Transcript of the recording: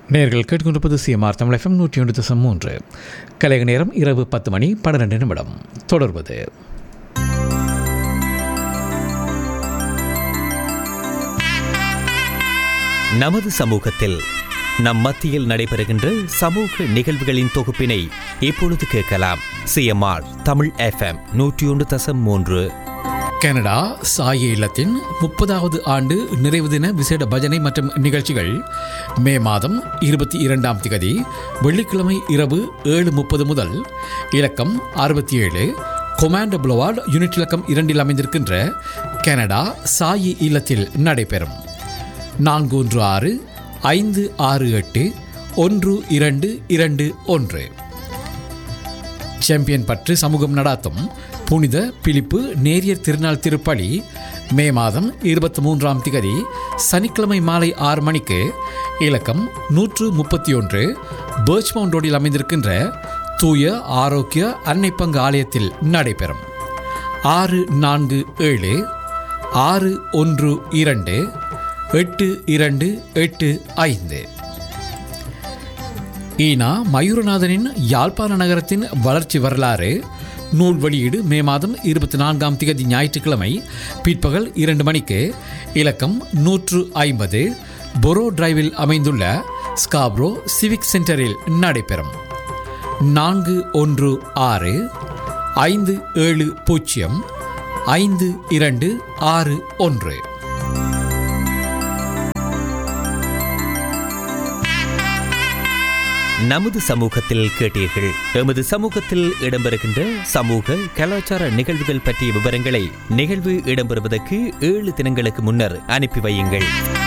நேர்கள் கேட்டுக்கொண்டிருப்பது CMR Tamil FM நூற்றி ஒன்று தசம் மூன்று கலைக நேரம் இரவு பத்து மணி பன்னிரெண்டு நிமிடம் தொடர்வது நமது சமூகத்தில் நம் மத்தியில் நடைபெறுகின்ற சமூக நிகழ்வுகளின் தொகுப்பினை இப்பொழுது கேட்கலாம் சிஎம்ஆர் தமிழ் எஃப்எம் நூற்றி ஒன்று தசம் மூன்று கனடா சாய இல்லத்தின் முப்பதாவது ஆண்டு நிறைவு தின விசேட பஜனை மற்றும் நிகழ்ச்சிகள் மே மாதம் இருபத்தி இரண்டாம் திகதி வெள்ளிக்கிழமை இரவு ஏழு முப்பது முதல் இலக்கம் அறுபத்தி ஏழு கொமாண்டோ புளவார்டு யூனிட் இலக்கம் இரண்டில் அமைந்திருக்கின்ற கனடா சாயி இல்லத்தில் நடைபெறும் நான்கு ஒன்று ஆறு ஐந்து ஆறு எட்டு ஒன்று இரண்டு இரண்டு ஒன்று சாம்பியன் பற்று சமூகம் நடாத்தும் புனித பிலிப்பு நேரியர் திருநாள் திருப்பலி மே மாதம் இருபத்தி மூன்றாம் திகதி சனிக்கிழமை மாலை ஆறு மணிக்கு இலக்கம் நூற்று முப்பத்தி ஒன்று பேர்ச்மவுண்ட் ரோடில் அமைந்திருக்கின்ற தூய ஆரோக்கிய அன்னை பங்கு ஆலயத்தில் நடைபெறும் ஆறு நான்கு ஏழு ஆறு ஒன்று இரண்டு எட்டு இரண்டு எட்டு ஐந்து ஈனா மயூரநாதனின் யாழ்ப்பாண நகரத்தின் வளர்ச்சி வரலாறு நூல் வெளியீடு மே மாதம் இருபத்தி நான்காம் திகதி ஞாயிற்றுக்கிழமை பிற்பகல் இரண்டு மணிக்கு இலக்கம் நூற்று ஐம்பது பொரோ டிரைவில் அமைந்துள்ள ஸ்காப்ரோ சிவிக் சென்டரில் நடைபெறும் நான்கு ஒன்று ஆறு ஐந்து ஏழு பூஜ்ஜியம் ஐந்து இரண்டு ஆறு ஒன்று நமது சமூகத்தில் கேட்டீர்கள் எமது சமூகத்தில் இடம்பெறுகின்ற சமூக கலாச்சார நிகழ்வுகள் பற்றிய விவரங்களை நிகழ்வு இடம்பெறுவதற்கு ஏழு தினங்களுக்கு முன்னர் அனுப்பி வையுங்கள்